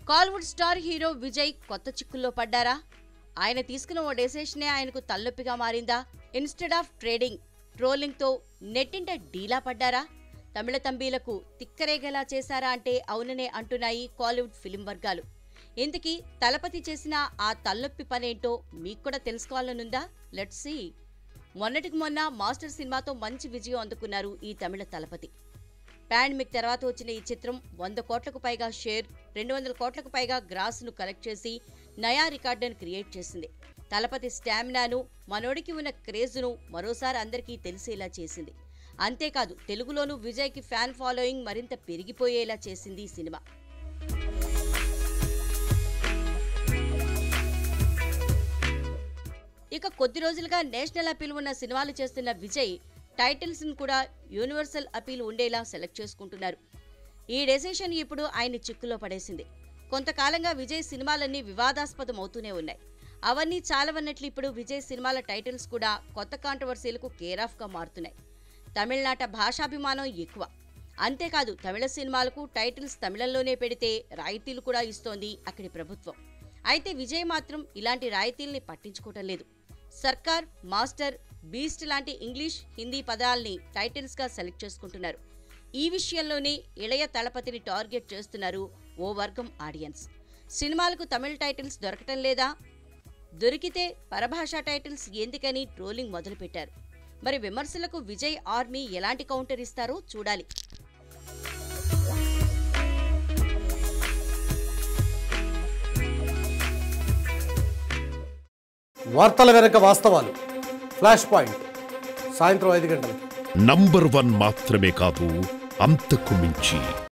Kollywood star hero Vijay కొత్త చిక్కుల్లో పడ్డారా ఆయన తీసుకున్న ఓ డెసిషనే ఆయనకు తలనొప్పిగా మారిందా ఇన్స్టెడ్ ఆఫ్ ట్రేడింగ్ ట్రోలింగ్తో నెట్టింట డీలా పడ్డారా తమిళ తంబీలకు తిక్కరేగేలా చేశారా అంటే అవుననే అంటున్నాయి కాలీవుడ్ ఫిలిం వర్గాలు ఇంతకీ తలపతి చేసిన ఆ తలనొప్పి పనేంటో మీకు కూడా తెలుసుకోవాలనుందా లెట్స్ సీ మొన్నటికి మొన్న మాస్టర్ సినిమాతో మంచి విజయం అందుకున్నారు ఈ తమిళ తలపతి పాండమిక్ తర్వాత వచ్చిన ఈ చిత్రం వంద కోట్లకు పైగా షేర్ రెండు వందల కోట్లకు పైగా గ్రాస్ను కలెక్ట్ చేసి నయా రికార్డును క్రియేట్ చేసింది తలపతి స్టామినాను మనోడికి ఉన్న క్రేజ్ను మరోసారి అందరికీ తెలిసేలా చేసింది అంతేకాదు తెలుగులోనూ విజయ్కి ఫ్యాన్ ఫాలోయింగ్ మరింత పెరిగిపోయేలా చేసింది ఈ సినిమా ఇక కొద్ది రోజులుగా నేషనల్ అపీల్ ఉన్న సినిమాలు చేస్తున్న విజయ్ టైటిల్స్ ను కూడా యూనివర్సల్ అపీల్ ఉండేలా సెలెక్ట్ చేసుకుంటున్నారు ఈ డెసిషన్ ఇప్పుడు ఆయన చిక్కులో పడేసింది కొంతకాలంగా విజయ్ సినిమాలన్నీ వివాదాస్పదం అవుతూనే ఉన్నాయి అవన్నీ చాలవన్నట్లు ఇప్పుడు విజయ్ సినిమాల టైటిల్స్ కూడా కొత్త కాంట్రవర్సీలకు కేర్ ఆఫ్ గా మారుతున్నాయి తమిళనాట భాషాభిమానం ఎక్కువ అంతేకాదు తమిళ సినిమాలకు టైటిల్స్ తమిళంలోనే పెడితే రాయితీలు కూడా ఇస్తోంది అక్కడి ప్రభుత్వం అయితే విజయ్ మాత్రం ఇలాంటి రాయితీల్ని పట్టించుకోవటం లేదు సర్కార్ మాస్టర్ బీస్ట్ లాంటి ఇంగ్లీష్ హిందీ పదాల్ని టైటిల్స్గా సెలెక్ట్ చేసుకుంటున్నారు ఈ విషయంలోనే ఇళయ తలపతిని టార్గెట్ చేస్తున్నారు ఓ వర్గం ఆడియన్స్ సినిమాలకు తమిళ టైటిల్స్ దొరకటం లేదా దొరికితే పరభాషా టైటిల్స్ ఎందుకని ట్రోలింగ్ మొదలుపెట్టారు మరి విమర్శలకు విజయ్ ఆర్మీ ఎలాంటి కౌంటర్ ఇస్తారో చూడాలి వార్తల వెనక వాస్తవాలు ఫ్లాష్ పాయింట్ సాయంత్రం ఐదు గంటలకు నంబర్ వన్ మాత్రమే కాదు అంతకు మించి